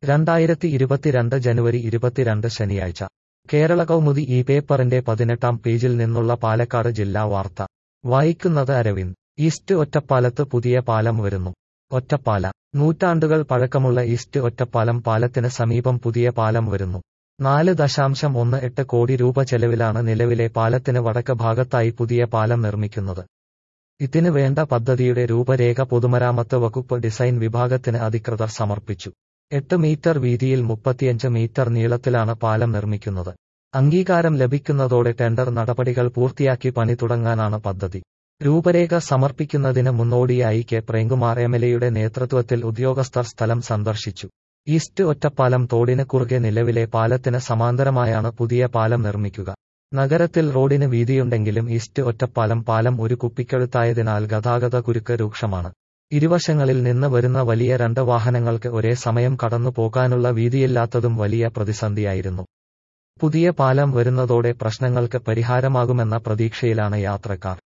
രണ്ടായിരത്തി ഇരുപത്തിരണ്ട് ജനുവരി ഇരുപത്തിരണ്ട് ശനിയാഴ്ച കേരള കൗമുദി ഈ പേപ്പറിന്റെ പതിനെട്ടാം പേജിൽ നിന്നുള്ള പാലക്കാട് ജില്ലാ വാർത്ത വായിക്കുന്നത് അരവിന്ദ് ഈസ്റ്റ് ഒറ്റപ്പാലത്ത് പുതിയ പാലം വരുന്നു ഒറ്റപ്പാല നൂറ്റാണ്ടുകൾ പഴക്കമുള്ള ഈസ്റ്റ് ഒറ്റപ്പാലം പാലത്തിന് സമീപം പുതിയ പാലം വരുന്നു നാല് ദശാംശം ഒന്ന് എട്ട് കോടി രൂപ ചെലവിലാണ് നിലവിലെ പാലത്തിന് വടക്ക് ഭാഗത്തായി പുതിയ പാലം നിർമ്മിക്കുന്നത് ഇതിന് വേണ്ട പദ്ധതിയുടെ രൂപരേഖ പൊതുമരാമത്ത് വകുപ്പ് ഡിസൈൻ വിഭാഗത്തിന് അധികൃതർ സമർപ്പിച്ചു എട്ട് മീറ്റർ വീതിയിൽ മുപ്പത്തിയഞ്ച് മീറ്റർ നീളത്തിലാണ് പാലം നിർമ്മിക്കുന്നത് അംഗീകാരം ലഭിക്കുന്നതോടെ ടെൻഡർ നടപടികൾ പൂർത്തിയാക്കി പണി തുടങ്ങാനാണ് പദ്ധതി രൂപരേഖ സമർപ്പിക്കുന്നതിന് മുന്നോടിയായി കെ പ്രേംകുമാർ എം എൽ എയുടെ നേതൃത്വത്തിൽ ഉദ്യോഗസ്ഥർ സ്ഥലം സന്ദർശിച്ചു ഈസ്റ്റ് ഒറ്റപ്പാലം തോടിന് കുറുകെ നിലവിലെ പാലത്തിന് സമാന്തരമായാണ് പുതിയ പാലം നിർമ്മിക്കുക നഗരത്തിൽ റോഡിന് വീതിയുണ്ടെങ്കിലും ഈസ്റ്റ് ഒറ്റപ്പാലം പാലം ഒരു കുപ്പിക്കഴുത്തായതിനാൽ ഗതാഗത കുരുക്ക് രൂക്ഷമാണ് ഇരുവശങ്ങളിൽ നിന്ന് വരുന്ന വലിയ രണ്ട് വാഹനങ്ങൾക്ക് ഒരേ സമയം കടന്നു പോകാനുള്ള വീതിയില്ലാത്തതും വലിയ പ്രതിസന്ധിയായിരുന്നു പുതിയ പാലം വരുന്നതോടെ പ്രശ്നങ്ങൾക്ക് പരിഹാരമാകുമെന്ന പ്രതീക്ഷയിലാണ് യാത്രക്കാർ